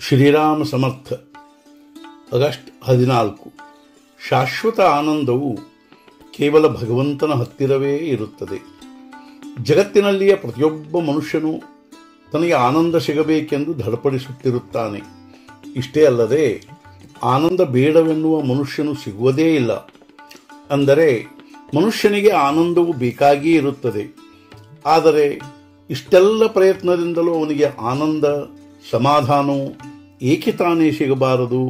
ಶ್ರೀರಾಮ ಸಮರ್ಥ August ಹದಿನಾಲ್ಕು ಶಾಶ್ವತ ಆನಂದವು ಕೇವಲ ಭಗವಂತನ ಹತ್ತಿರವೇ ಇರುತ್ತದೆ ಜಗತ್ತಿನಲ್ಲಿಯ ಪ್ರತಿಯೊಬ್ಬ ಮನುಷ್ಯನು ತನಗೆ ಆನಂದ ಸಿಗಬೇಕೆಂದು ಧಡಪಡಿಸುತ್ತಿರುತ್ತಾನೆ ಇಷ್ಟೇ ಅಲ್ಲದೆ ಆನಂದ ಬೇಡವೆನ್ನುವ ಮನುಷ್ಯನು ಸಿಗುವುದೇ ಇಲ್ಲ ಅಂದರೆ ಮನುಷ್ಯನಿಗೆ ಆನಂದವು ಬೇಕಾಗಿಯೇ ಇರುತ್ತದೆ ಆದರೆ ಇಷ್ಟೆಲ್ಲ ಪ್ರಯತ್ನದಿಂದಲೂ ಅವನಿಗೆ ಆನಂದ ಸಮಾಧಾನವು ಏಕೆ ತಾನೇ ಸಿಗಬಾರದು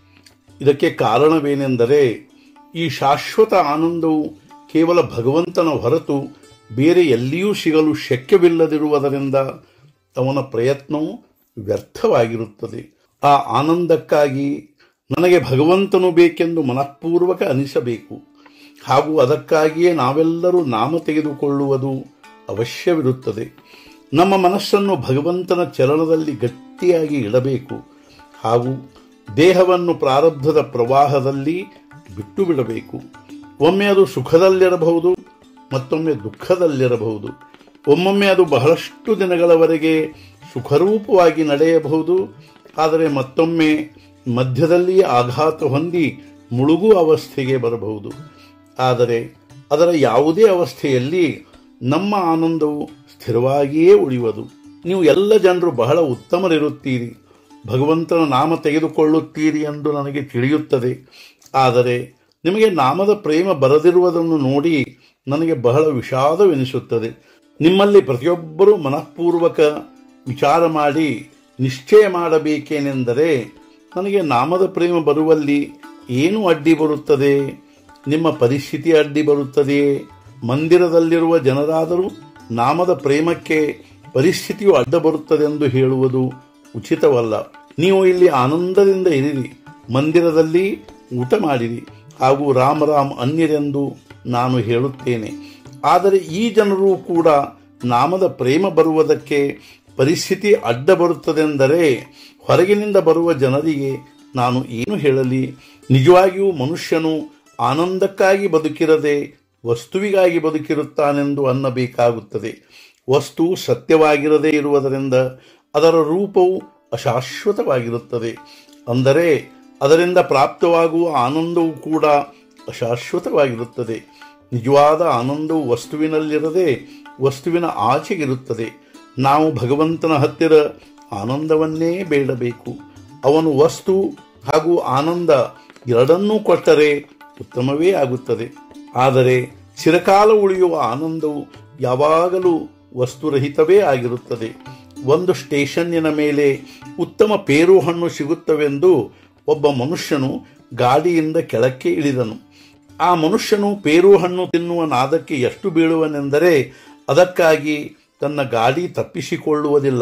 ಇದಕ್ಕೆ ಕಾರಣವೇನೆಂದರೆ ಈ ಶಾಶ್ವತ ಆನಂದವು ಕೇವಲ ಭಗವಂತನ ಹೊರತು ಬೇರೆ ಎಲ್ಲಿಯೂ ಸಿಗಲು ಶಕ್ಯವಿಲ್ಲದಿರುವುದರಿಂದ ಅವನ ಪ್ರಯತ್ನವು ವ್ಯರ್ಥವಾಗಿರುತ್ತದೆ ಆ ಆನಂದಕ್ಕಾಗಿ ನನಗೆ ಭಗವಂತನು ಬೇಕೆಂದು ಮನಃಪೂರ್ವಕ ಅನಿಸಬೇಕು ಹಾಗೂ ಅದಕ್ಕಾಗಿಯೇ ನಾವೆಲ್ಲರೂ ನಾಮ ತೆಗೆದುಕೊಳ್ಳುವುದು ಅವಶ್ಯವಿರುತ್ತದೆ ನಮ್ಮ ಮನಸ್ಸನ್ನು ಭಗವಂತನ ಚಲನದಲ್ಲಿ ಗಟ್ಟಿಯಾಗಿ ಇಡಬೇಕು ಹಾಗೂ ದೇಹವನ್ನು ಪ್ರಾರಬ್ಧದ ಪ್ರವಾಹದಲ್ಲಿ ಬಿಟ್ಟು ಬಿಡಬೇಕು ಒಮ್ಮೆ ಅದು ಸುಖದಲ್ಲಿರಬಹುದು ಮತ್ತೊಮ್ಮೆ ದುಃಖದಲ್ಲಿರಬಹುದು ಒಮ್ಮೊಮ್ಮೆ ಅದು ಬಹಳಷ್ಟು ದಿನಗಳವರೆಗೆ ಸುಖರೂಪವಾಗಿ ನಡೆಯಬಹುದು ಆದರೆ ಮತ್ತೊಮ್ಮೆ ಮಧ್ಯದಲ್ಲಿ ಆಘಾತ ಹೊಂದಿ ಮುಳುಗುವ ಅವಸ್ಥೆಗೆ ಬರಬಹುದು ಆದರೆ ಅದರ ಯಾವುದೇ ಅವಸ್ಥೆಯಲ್ಲಿ ನಮ್ಮ ಆನಂದವು ಸ್ಥಿರವಾಗಿಯೇ ಉಳಿಯುವುದು ನೀವು ಎಲ್ಲ ಜನರು ಬಹಳ ಉತ್ತಮರಿರುತ್ತೀರಿ ಭಗವಂತನ ನಾಮ ತೆಗೆದುಕೊಳ್ಳುತ್ತೀರಿ ಎಂದು ನನಗೆ ತಿಳಿಯುತ್ತದೆ ಆದರೆ ನಿಮಗೆ ನಾಮದ ಪ್ರೇಮ ಬರದಿರುವುದನ್ನು ನೋಡಿ ನನಗೆ ಬಹಳ ವಿಷಾದವೆನಿಸುತ್ತದೆ ನಿಮ್ಮಲ್ಲಿ ಪ್ರತಿಯೊಬ್ಬರೂ ಮನಃಪೂರ್ವಕ ವಿಚಾರ ಮಾಡಿ ನಿಶ್ಚಯ ಮಾಡಬೇಕೇನೆಂದರೆ ನನಗೆ ನಾಮದ ಪ್ರೇಮ ಬರುವಲ್ಲಿ ಏನು ಅಡ್ಡಿ ಬರುತ್ತದೆ ನಿಮ್ಮ ಪರಿಸ್ಥಿತಿ ಅಡ್ಡಿ ಬರುತ್ತದೆಯೇ ಮಂದಿರದಲ್ಲಿರುವ ಜನರಾದರೂ ನಾಮದ ಪ್ರೇಮಕ್ಕೆ ಪರಿಸ್ಥಿತಿಯು ಅಡ್ಡ ಬರುತ್ತದೆಂದು ಹೇಳುವುದು ಉಚಿತವಲ್ಲ ನೀವು ಇಲ್ಲಿ ಆನಂದದಿಂದ ಇರಿರಿ ಮಂದಿರದಲ್ಲಿ ಊಟ ಮಾಡಿರಿ ಹಾಗೂ ರಾಮ ರಾಮ್ ಅನ್ಯರೆಂದು ನಾನು ಹೇಳುತ್ತೇನೆ ಆದರೆ ಈ ಜನರು ಕೂಡ ನಾಮದ ಪ್ರೇಮ ಬರುವುದಕ್ಕೆ ಪರಿಸ್ಥಿತಿ ಅಡ್ಡ ಬರುತ್ತದೆಂದರೆ ಹೊರಗಿನಿಂದ ಬರುವ ಜನರಿಗೆ ನಾನು ಏನು ಹೇಳಲಿ ನಿಜವಾಗಿಯೂ ಮನುಷ್ಯನು ಆನಂದಕ್ಕಾಗಿ ಬದುಕಿರದೆ ವಸ್ತುವಿಗಾಗಿ ಬದುಕಿರುತ್ತಾನೆಂದು ಅನ್ನಬೇಕಾಗುತ್ತದೆ ವಸ್ತು ಸತ್ಯವಾಗಿರದೇ ಇರುವುದರಿಂದ ಅದರ ರೂಪವು ಅಶಾಶ್ವತವಾಗಿರುತ್ತದೆ ಅಂದರೆ ಅದರಿಂದ ಪ್ರಾಪ್ತವಾಗುವ ಆನಂದವು ಕೂಡ ಅಶಾಶ್ವತವಾಗಿರುತ್ತದೆ ನಿಜವಾದ ಆನಂದವು ವಸ್ತುವಿನಲ್ಲಿರದೆ ವಸ್ತುವಿನ ಆಚೆಗಿರುತ್ತದೆ ನಾವು ಭಗವಂತನ ಹತ್ತಿರ ಆನಂದವನ್ನೇ ಬೇಡಬೇಕು ಅವನು ವಸ್ತು ಹಾಗೂ ಆನಂದ ಎರಡನ್ನೂ ಕೊಟ್ಟರೆ ಉತ್ತಮವೇ ಆಗುತ್ತದೆ ಆದರೆ ಚಿರಕಾಲ ಉಳಿಯುವ ಆನಂದವು ಯಾವಾಗಲೂ ವಸ್ತುರಹಿತವೇ ಆಗಿರುತ್ತದೆ ಒಂದು ಸ್ಟೇಷನ್ನಿನ ಮೇಲೆ ಉತ್ತಮ ಪೇರು ಹಣ್ಣು ಸಿಗುತ್ತವೆಂದು ಒಬ್ಬ ಮನುಷ್ಯನು ಗಾಡಿಯಿಂದ ಕೆಳಕ್ಕೆ ಇಳಿದನು ಆ ಮನುಷ್ಯನು ಪೇರು ಹಣ್ಣು ತಿನ್ನುವ ನಾದಕ್ಕೆ ಎಷ್ಟು ಬೀಳುವನೆಂದರೆ ಅದಕ್ಕಾಗಿ ತನ್ನ ಗಾಡಿ ತಪ್ಪಿಸಿಕೊಳ್ಳುವುದಿಲ್ಲ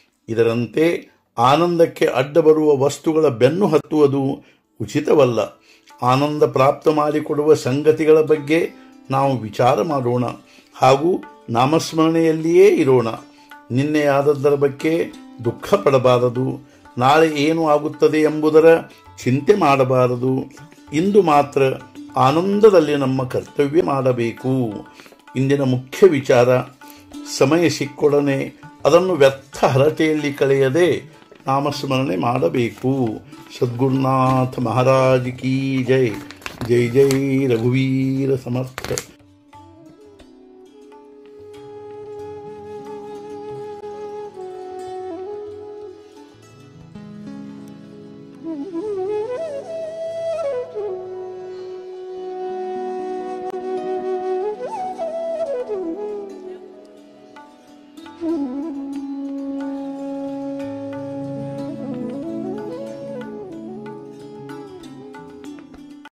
ಇದರಂತೆ ಆನಂದಕ್ಕೆ ಅಡ್ಡ ಬರುವ ವಸ್ತುಗಳ ಬೆನ್ನು ಹತ್ತುವುದು ಉಚಿತವಲ್ಲ ಆನಂದ ಪ್ರಾಪ್ತ ಮಾಡಿಕೊಡುವ ಸಂಗತಿಗಳ ಬಗ್ಗೆ ನಾವು ವಿಚಾರ ಮಾಡೋಣ ಹಾಗೂ ನಾಮಸ್ಮರಣೆಯಲ್ಲಿಯೇ ಇರೋಣ ನಿನ್ನೆಯಾದದ್ದರ ಬಗ್ಗೆ ದುಃಖ ಪಡಬಾರದು ನಾಳೆ ಏನು ಆಗುತ್ತದೆ ಎಂಬುದರ ಚಿಂತೆ ಮಾಡಬಾರದು ಇಂದು ಮಾತ್ರ ಆನಂದದಲ್ಲಿ ನಮ್ಮ ಕರ್ತವ್ಯ ಮಾಡಬೇಕು ಇಂದಿನ ಮುಖ್ಯ ವಿಚಾರ ಸಮಯ ಸಿಕ್ಕೊಡನೆ ಅದನ್ನು ವ್ಯರ್ಥ ಹರಟೆಯಲ್ಲಿ ಕಳೆಯದೆ ನಾಮಸ್ಮರಣೆ ಮಾಡಬೇಕು ಸದ್ಗುರುನಾಥ ಮಹಾರಾಜ್ ಕಿ ಜೈ ಜೈ ಜೈ ರಘುವೀರ ಸಮರ್ಥ